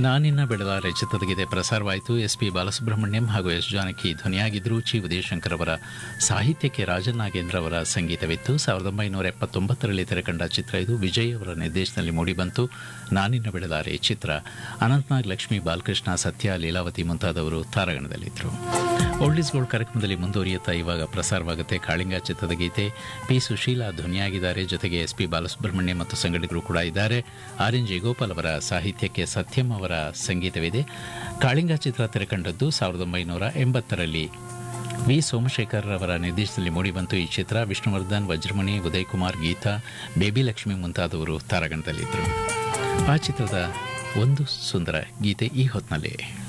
ನಾನಿನ್ನ ಬೆಳಲಾರೆ ಚಿತ್ರದಗಿದೆ ಪ್ರಸಾರವಾಯಿತು S P Balasubrahmanyam ಹಾಗೂ ಎಸ್ ಜಾನಕಿ ಧ್ವನಿಯಾಗಿದ್ದರು ಚಿ ಉದಯಶಂಕರ್ ಅವರ ಸಾಹಿತ್ಯಕ್ಕೆ ರಾಜನ್ ನಾಗೇಂದ್ರ ಅವರ ಸಂಗೀತವಿತ್ತು ಸಾವಿರದ ಒಂಬೈನೂರ ಎಪ್ಪತ್ತೊಂಬತ್ತರಲ್ಲಿ ತೆರೆಕಂಡ ಚಿತ್ರ ಇದು ವಿಜಯ್ ಅವರ ನಿರ್ದೇಶನದಲ್ಲಿ ಮೂಡಿಬಂತು ನಾನಿನ್ನ ಬೆಳಲಾರೆ ಚಿತ್ರ ಅನಂತನಾಗ್ ಲಕ್ಷ್ಮಿ ಬಾಲಕೃಷ್ಣ ಸತ್ಯ ಲೀಲಾವತಿ ಮುಂತಾದವರು ತಾರಾಗಣದಲ್ಲಿದ್ದರು ಓಲ್ಡೀಸ್ ಗೋಲ್ಡ್ ಕಾರ್ಯಕ್ರಮದಲ್ಲಿ ಮುಂದುವರಿಯುತ್ತಾ ಇವಾಗ ಪ್ರಸಾರವಾಗುತ್ತೆ ಕಾಳಿಂಗ ಚಿತ್ರದ ಗೀತೆ ಪಿ ಸುಶೀಲಾ ಧ್ವನಿಯಾಗಿದ್ದಾರೆ ಜೊತೆಗೆ ಎಸ್ ಪಿ ಬಾಲಸುಬ್ರಹ್ಮಣ್ಯ ಮತ್ತು ಸಂಘಟಕರು ಕೂಡ ಇದ್ದಾರೆ ಆರ್ ಎನ್ ಜಯಗೋಪಾಲ್ ಅವರ ಸಾಹಿತ್ಯಕ್ಕೆ ಸತ್ಯಂ ಅವರ ಸಂಗೀತವಿದೆ ಕಾಳಿಂಗ ಚಿತ್ರ ತೆರೆಕಂಡದ್ದು ಸಾವಿರದ ಒಂಬೈನೂರ ಎಂಬತ್ತರಲ್ಲಿ ವಿ ಸೋಮಶೇಖರ್ ಅವರ ನಿರ್ದೇಶನದಲ್ಲಿ ಮೂಡಿಬಂತು ಈ ಚಿತ್ರ ವಿಷ್ಣುವರ್ಧನ್ ವಜ್ರಮಣಿ ಉದಯ್ ಕುಮಾರ್ ಗೀತಾ ಬೇಬಿ ಲಕ್ಷ್ಮಿ ಮುಂತಾದವರು ತಾರಾಗಣದಲ್ಲಿದ್ದರು ಆ ಚಿತ್ರದ ಒಂದು ಸುಂದರ ಗೀತೆ ಈ ಹೊತ್ತಿನಲ್ಲಿ